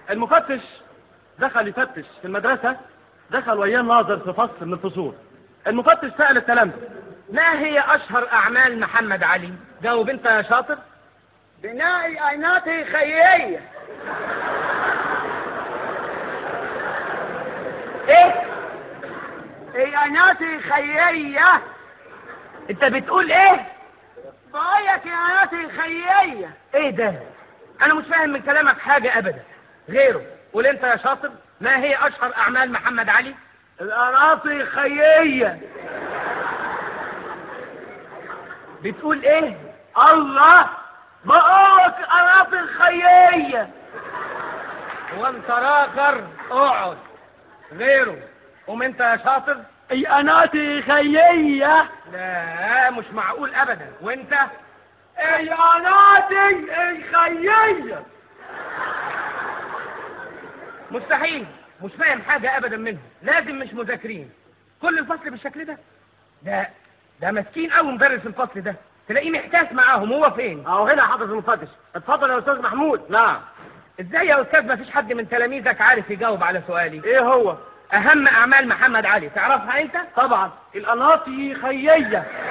المفتش دخل يفتش في المدرسة دخل وياه ناظر في فصل من الفصول المفتش سأل التلامذة ما هي أشهر أعمال محمد علي؟ جاوب أنت يا شاطر بناء عينات خيرية إيه؟ عينات خيرية أنت بتقول إيه؟ بقولك عينات خيرية إيه ده؟ أنا مش فاهم من كلامك حاجة أبدا غيره قول أنت يا شاطر ما هي أشهر أعمال محمد علي؟ الأراضي الخيرية بتقول إيه؟ الله بقولك الأراضي الخيرية وأنت راخر اقعد غيره قوم أنت يا شاطر عينات خيرية لا مش معقول أبدا وأنت عينات الخيرية مستحيل مش فاهم حاجة أبدا منهم لازم مش مذاكرين كل الفصل بالشكل ده ده ده مسكين أوي مدرس الفصل ده تلاقيه محتاس معاهم هو فين اهو هنا حضرة المفتش اتفضل يا استاذ محمود نعم ازاي يا استاذ مفيش حد من تلاميذك عارف يجاوب على سؤالي ايه هو اهم اعمال محمد علي تعرفها انت طبعا القناطي خيرية